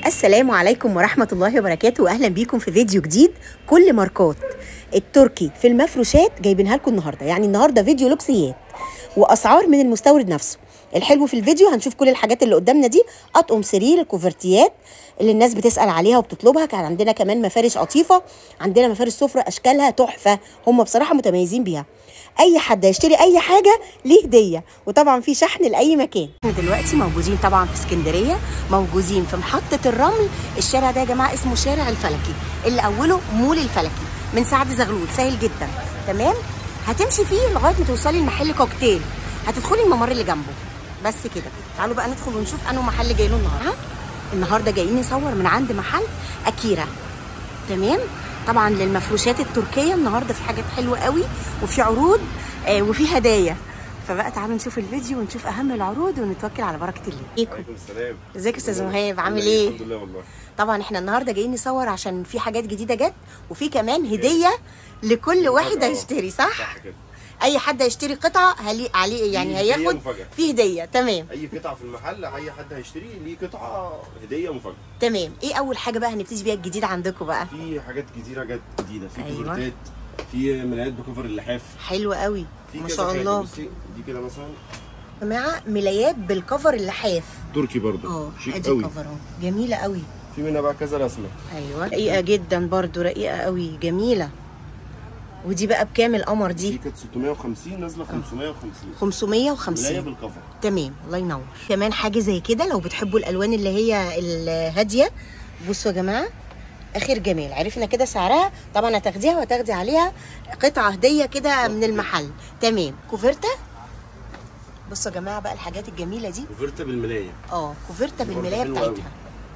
السلام عليكم ورحمة الله وبركاته وأهلا بيكم في فيديو جديد كل ماركات التركي في المفروشات جايبينها لكم النهاردة يعني النهاردة فيديو لوكسيات وأسعار من المستورد نفسه الحلو في الفيديو هنشوف كل الحاجات اللي قدامنا دي أطقم سرير الكوفرتيات اللي الناس بتسأل عليها وبتطلبها كان عندنا كمان مفارش قطيفة عندنا مفارش سفرة أشكالها تحفة هم بصراحة متميزين بيها اي حد هيشتري اي حاجه ليه هديه وطبعا في شحن لاي مكان احنا دلوقتي موجودين طبعا في اسكندريه موجودين في محطه الرمل الشارع ده يا جماعه اسمه شارع الفلكي اللي اوله مول الفلكي من سعد زغلول سهل جدا تمام هتمشي فيه لغايه ما توصلي لمحل كوكتيل هتدخلي الممر اللي جنبه بس كده تعالوا بقى ندخل ونشوف انه محل جاي له النهارده النهارده جايين نصور من عند محل اكيرا تمام طبعا للمفروشات التركيه النهارده في حاجات حلوه قوي وفي عروض آه وفي هدايا فبقى تعالوا نشوف الفيديو ونشوف اهم العروض ونتوكل على بركه الله ازيكم عليكم السلام ازيك يا استاذ مهاب عامل ايه الحمد لله والله طبعا احنا النهارده جايين نصور عشان في حاجات جديده جت وفي كمان هديه لكل واحد آه. هيشتري صح صح كده اي حد هيشتري قطعه هلي عليه يعني في هدية هياخد مفاجأة. في هديه تمام اي قطعه في المحل اي حد هيشتري ليه قطعه هديه مفاجاه تمام ايه اول حاجه بقى هنبتدي بيها الجديد عندكم بقى في حاجات كتيره جت جديده في أيوة. كوفرتات في ملايات بكفر اللحاف حلو قوي في ما كذا شاء حاجة. الله بصي دي كده مثلا يا جماعه ملايات بالكفر اللحاف تركي برضه اه شيك ادي قوي الكفر اهو جميله قوي في منها بقى كذا رسمه ايوه رقيقه جدا برضو رقيقه قوي جميله ودي بقى بكام القمر دي دي كانت 650 نازله 550 ملايه 550 بالكفر تمام الله ينور كمان حاجه زي كده لو بتحبوا الالوان اللي هي الهاديه بصوا يا جماعه اخر جمال عرفنا كده سعرها طبعا هتاخديها وهتاخدي عليها قطعه هديه كده من المحل تمام كوفرتا بصوا يا جماعه بقى الحاجات الجميله دي كوفرته بالملايه اه كوفرتا برضه بالملايه حلوة أوي. بتاعتها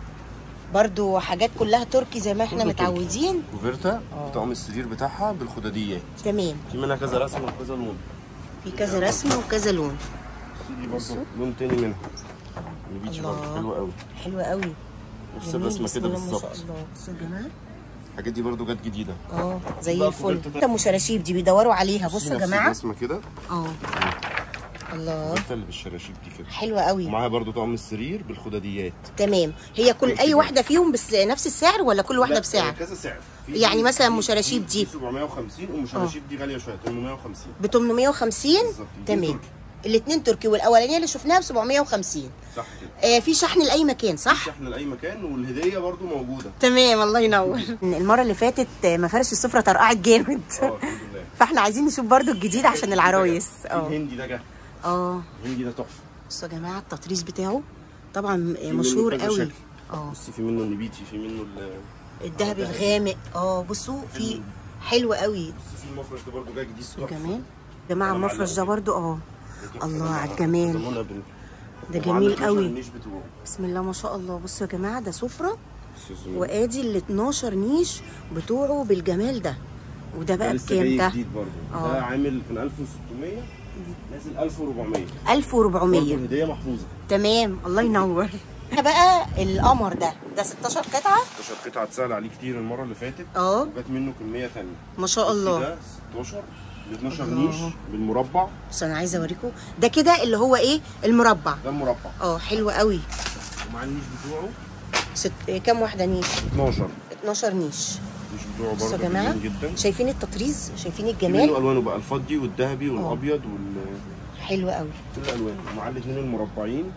برضو حاجات كلها تركي زي ما احنا كله تركي. متعودين كوفرته بطقم السرير بتاعها بالخداديات تمام في منها كذا رسمه وكذا لون في كذا رسمه وكذا لون دي برضه لون تاني منها البيتش الله. برضه حلوه قوي حلوه قوي نفس جميل، الرسمه بسم كده الله ما شاء بالظبط الله بصوا يا جماعه الحاجات دي برضو جت جديده اه زي بقى الفل كوفرتة ام شراشيب دي بيدوروا عليها بصوا يا نفس جماعه الرسمه كده اه الله الكوفرته اللي بالشراشيب دي كده حلوه قوي ومعاها برضو طقم السرير بالخداديات تمام هي كل اي واحده فيهم بس نفس السعر ولا كل واحده لا، بسعر كذا سعر في- يعني في- مثلا في- أم شراشيب في- دي. في 750 ام شراشيب دي غاليه شويه 850 ب 850 بالظبط، الاتنين تمام تركي. الاثنين تركي والاولانيه اللي شفناها ب 750 صح كده آه في شحن لاي مكان صح شحن لاي مكان والهديه برضو موجوده تمام الله ينور المره اللي فاتت آه، مفارش السفره طرقعت جامد اه الحمد لله فاحنا عايزين نشوف برضو الجديد عشان العرايس في اه الهندي ده جه اه الهندي ده تحفه بصوا يا جماعه التطريز بتاعه طبعا منه مشهور كذا قوي شكل. اه بصي في منه النبيتي في منه ال- الذهبي الذهبي. الغامق اه بصوا في حلو قوي بصي في المفرش ده برضو جاي جديد بصوا تحفة. كمان يا جماعه أنا المفرش ده معلقه برضو اه تحفة. الله على ده الجمال بيسمونا بال- ده ومعاه جميل 12 قوي النيش بتوعه بسم الله ما شاء الله بصوا يا جماعه ده سفره بصي يا زميلي. وادي ال 12 نيش بتوعه بالجمال ده وده ده بقى لسه بكام جاي ده جديد برضه آه. ده عامل كان 1600 نازل 1400 برضه 1400 الهديه محفوظه تمام الله ينور هنا بقى القمر ده ده 16 قطعه 16 قطعه اتسال عليه كتير المره اللي فاتت اه وجات منه كميه ثانيه ما شاء الله ده 16 ب 12 الله. نيش بالمربع بس انا عايزه اوريكم ده كده اللي هو ايه المربع ده المربع اه حلو قوي ومع النيش بتوعه ست... إيه كام واحده نيش 12 12 نيش النيش بتوعه بصوا برضه يا جماعه جميل جدا شايفين التطريز شايفين في الجمال منه الوانه بقى الفضي والذهبي والابيض وال حلو قوي كل الالوان ومع الاثنين المربعين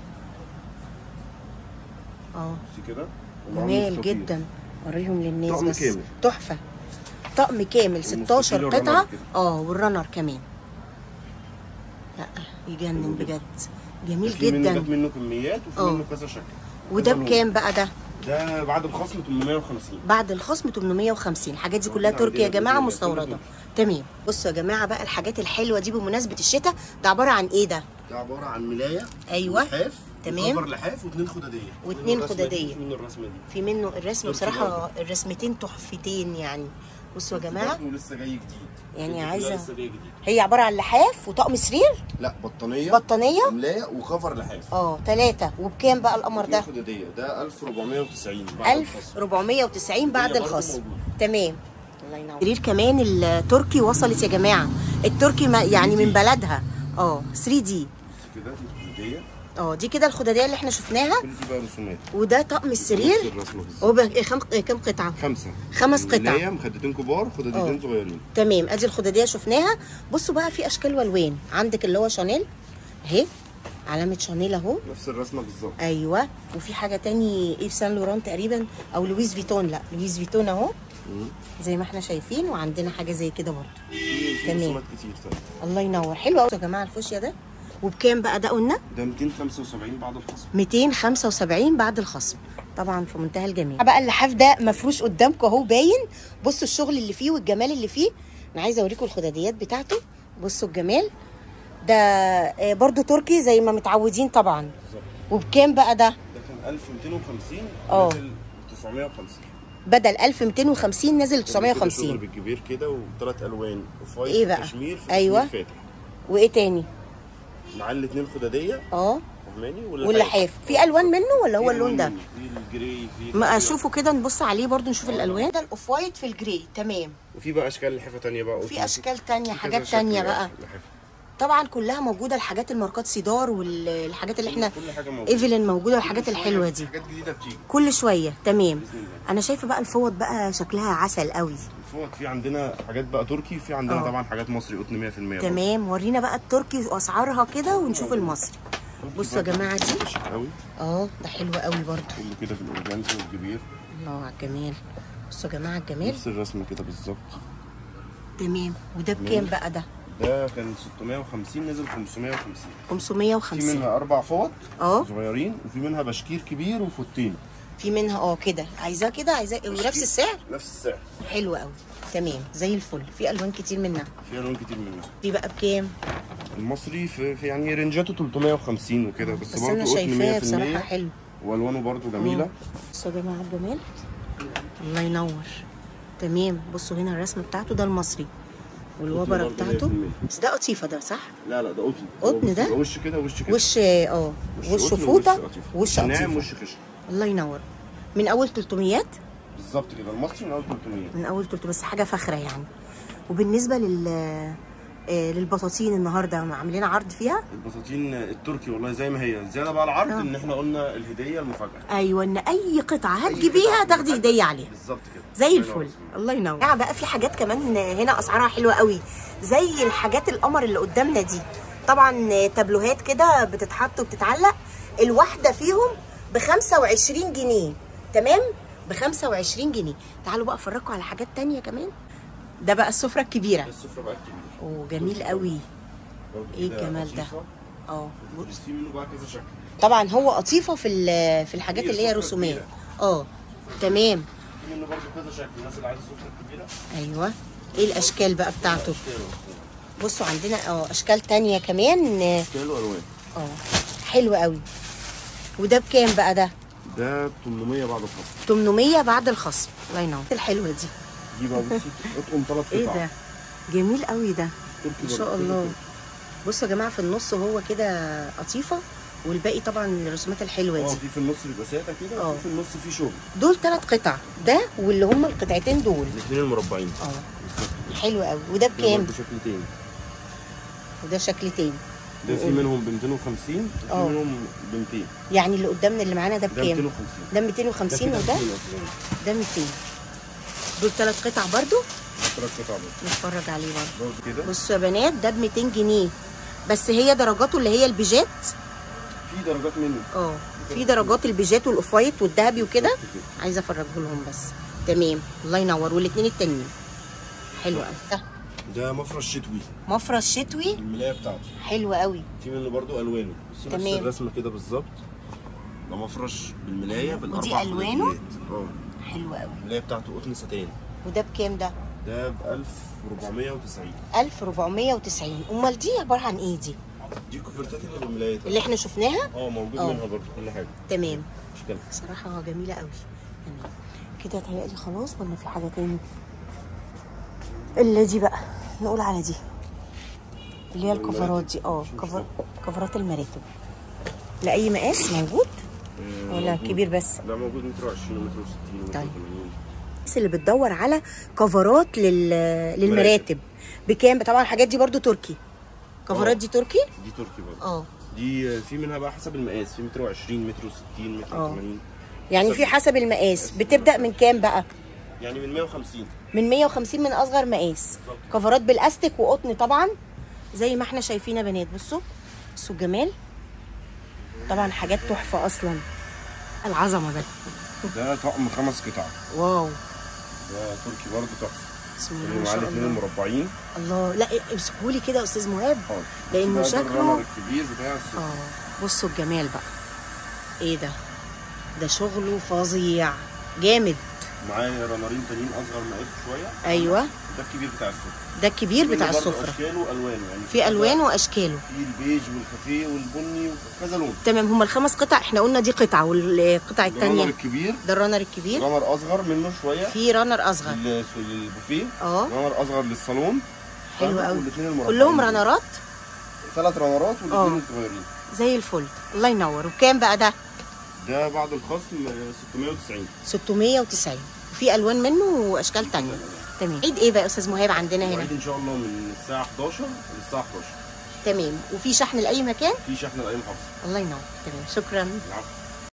اه بصي كده ومعاه جمال مستطيل. جدا وريهم للناس طقم بس كامل. تحفه طقم كامل 16 والمستطيل قطعه والرنر كده. اه والرنر كمان لا يجنن بجد جميل في منه جات جدا منه كميات وفي آه. منه كذا شكل وده كذا لون. بكام بقى ده ده بعد الخصم 850 بعد الخصم 850 الحاجات دي كلها عندنا تركي يا جماعه كلها مستورده تركي. تمام بصوا يا جماعه بقى الحاجات الحلوه دي بمناسبه الشتاء ده عباره عن ايه ده ده عباره عن ملايه أيوة. لحاف تمام. وكفر لحاف واثنين خداديه واتنين منه الرسمة دي، خدادية. في منه الرسمه دي في منه الرسم تركي بصراحه الرسمتين تحفتين يعني بصوا يا جماعه برضه لسه جاي جديد يعني الفكرة عايزة- لسه جاي جديد هي عباره عن لحاف وطقم سرير لا بطانيه بطانيه ملايه وكفر لحاف اه ثلاثه وبكام بقى القمر ده اتنين خداديه ده 1490 بعد الخصم 1490 بعد هي برضه الخصم موجودة. تمام الله ينور السرير كمان التركي وصلت يا جماعه التركي ما يعني من بلدها اه 3 دي كده دي خداديه اه دي كده الخداديه اللي احنا شفناها كل دي بقى رسومات وده طقم نفس السرير الرسمه بالظبط هو بقى إيه خم... إيه كام قطعه خمسه خمس قطع. ملاية مخدتين كبار خدادين اه. صغيرين تمام ادي الخداديه شفناها بصوا بقى في اشكال والوان عندك اللي هو شانيل اهي علامه شانيل اهو نفس الرسمه بالظبط ايوه وفي حاجه تاني ايف سان لوران تقريبا او لويس فيتون لا لويس فيتون اهو مم. زي ما احنا شايفين وعندنا حاجه زي كده برضه في في تمام. رسومات كتير طيب الله ينور حلو قوي يا جماعه الفوشيا ده وبكام بقى ده قلنا ده 275 بعد الخصم 275 بعد الخصم طبعا في منتهى الجمال بقى اللحاف ده مفروش قدامكم اهو باين بصوا الشغل اللي فيه والجمال اللي فيه انا عايزه اوريكم الخداديات بتاعته بصوا الجمال ده آه، برضو تركي زي ما متعودين طبعا بالظبط وبكام بقى ده ده كان 1250 اه. نزل 950 بدل 1250 نزل كده شغل 950 بالكبير كده وثلاث الوان وفايت ايه بقى؟ كشمير في أيوة. كشمير فاتح وايه تاني مع الاثنين خداديه اه فاهماني واللحاف في الوان منه ولا هو في اللون ده ألوان منه. في الجري في ما اشوفه كده نبص عليه برضو نشوف الالوان ده الاوف وايت في الجري تمام وفي بقى اشكال لحافه تانية بقى وفي اشكال تانية في حاجات كذا شكل تانية بقى لحافة. طبعا كلها موجوده الحاجات الماركات سيدار والحاجات اللي احنا كل حاجه موجوده ايفلين موجوده والحاجات الحلوه دي حاجات جديده بتيجي كل شويه تمام بإذن الله. انا شايفه بقى الفوط بقى شكلها عسل قوي فوق في عندنا حاجات بقى تركي في عندنا اه. طبعا حاجات مصري قطن 100% برضه. تمام ورينا بقى التركي واسعارها كده ونشوف المصري تركي بصوا يا برضه جماعه دي شيك قوي اه ده حلو قوي برضو كله كده في الاورجانزا والكبير الله على الجمال بصوا يا جماعه الجمال نفس الرسمه كده بالظبط تمام وده بكام بقى ده ده كان 650 نزل 550 في 550 منها اربع فوط اه صغيرين وفي منها بشكير كبير وفوتين في منها اه كده عايزاه كده عايزاه ونفس السعر نفس السعر حلو قوي تمام زي الفل في الوان كتير منها في الوان كتير منها دي بقى بكام المصري في, في يعني رينجاته 350 وكده بس, بس برضه انا قطن شايفاه 100% بصراحه حلو والوانه برضه جميله بصوا يا جماعه الجمال الله ينور تمام بصوا هنا الرسمه بتاعته ده المصري والوبره برضه بتاعته 100%. بس ده قطيفه ده صح لا لا ده قطن قطن هو ده؟ بص- وش كده وش كده وش اه وش قطن فوطه قطيفة. وش ناعم قطيفه وش خشن الله ينور من اول 300 بالظبط كده المصري من اول 300 من اول 300 بس حاجه فاخره يعني وبالنسبه لل آه، للبطاطين النهارده عاملين عرض فيها البساطين التركي والله زي ما هي زياده بقى العرض اه. ان احنا قلنا الهديه المفاجاه ايوه ان اي قطعه أي هتجيبيها قطعة تاخدي هديه عليها بالظبط كده زي الله الفل ينور. الله ينور يعني بقى في حاجات كمان هنا اسعارها حلوه قوي زي الحاجات القمر اللي قدامنا دي طبعا تابلوهات كده بتتحط وبتتعلق الواحده فيهم ب 25 جنيه تمام ب 25 جنيه تعالوا بقى افرجكم على حاجات تانية كمان ده بقى السفره الكبيره السفره بقى الكبيره اوه جميل قوي برضه ايه كده الجمال ده قطيفة. اه بس في منه بقى كذا شكل طبعا هو قطيفه في ال- في الحاجات هي اللي هي سفرة رسومات كبيرة. اه تمام في منه برضه كذا شكل الناس اللي عايزه السفره الكبيره ايوه ايه الاشكال بقى بتاعته اشكال بصوا عندنا اه اشكال تانية كمان اه اشكال والوان حلو قوي وده بكام بقى ده ده 800 بعد الخصم 800 بعد الخصم الله ينور الحلوه دي دي بقى بصي اطقم ثلاث قطع ايه ده جميل قوي ده تركي ما برضه، شاء كله الله تركي. بصوا يا جماعه في النص هو كده قطيفه والباقي طبعا الرسومات الحلوه اه دي في في النص بيبقى ساده كده اه. وفي في النص في شغل دول ثلاث قطع ده واللي هم القطعتين دول الاثنين المربعين اه بالظبط. حلو قوي وده ده بكام برضه شكل تاني وده شكل تاني ده في منهم ب 250 وفي اه. منهم ب 200 يعني اللي قدامنا اللي معانا ده ده بكام 250 ده 250 كده وده 200. ده 200 دول ثلاث قطع برضو ثلاث قطع برضه. نتفرج عليه برضو برضه كده بصوا يا بنات ده ب 200 جنيه بس هي درجاته اللي هي البيجات في درجات منه اه في درجات البيجات والاوف وايت والذهبي وكده بالظبط كده. عايزه افرجه لهم بس تمام الله ينور والاثنين التانيين حلو قوي ده ده مفرش شتوي مفرش شتوي الملايه بتاعته حلو قوي في منه برضه الوانه بصي نفس تمام. الرسمه كده بالظبط ده مفرش بالملايه بالاربع ألوانه؟ خداديات. اه حلو قوي الملايه بتاعته قطن ستان وده بكام ده ده ب 1490 1490 امال دي عباره عن ايه دي دي الكوفرتات اللي بالملايه اللي احنا شفناها اه موجود اه. منها برضه كل حاجه تمام اشكال صراحة جميلة قوي تمام كده تهيألي خلاص ولا في حاجة تاني اللي دي بقى نقول على دي اللي هي الكفرات دي اه مش كفر مشكلة. كفرات المراتب لأي مقاس موجود آه، ولا موجود. كبير بس لا موجود متر 20 ومتر 60 ومتر طيب. 80 الناس اللي بتدور على كفرات لل... للمراتب بكام طبعا الحاجات دي برضو تركي كفرات دي تركي دي تركي برضه اه دي في منها بقى حسب المقاس في متر و20 متر و60 متر آه. و80 يعني في حسب المقاس بتبدا من كام بقى يعني من 150 من 150 من اصغر مقاس كفرات بالاستيك وقطن طبعا زي ما احنا شايفين يا بنات بصوا بصوا الجمال طبعا حاجات تحفه اصلا العظمه ده ده طقم خمس قطع واو ده تركي برضه تحفه بسم الله اللي ما معاه شاء الاثنين الله المربعين الله لا امسكهولي كده يا استاذ مهاب حاضر لأنه ده- ده شكله- الرنر الكبير بتاع السوق اه بصوا الجمال بقى ايه ده ده شغله فظيع جامد معاه رنرين تانيين اصغر مقاس شويه ايوه ده الكبير بتاع السوق ده الكبير بتاع برضه السفره اشكاله والوانه يعني في الوان واشكاله في البيج والكافيه والبني وكذا لون تمام هما الخمس قطع احنا قلنا دي قطعه والقطع الرنر الثانيه الكبير ده الرانر الكبير رنر اصغر منه شويه في رانر اصغر لل- للبوفيه اه رنر اصغر للصالون حلو قوي والاثنين المربعين كلهم رانرات ثلاث رنرات آه. والاثنين الصغيرين زي الفل الله ينور وكام بقى ده ده بعد الخصم آه، 690 690 وفي الوان منه واشكال تانية تمام عيد ايه بقى يا استاذ مهاب عندنا هنا موعد ان شاء الله من الساعه 11 للساعه 11 تمام وفي شحن لاي مكان في شحن لاي محافظه الله ينور تمام شكرا العفو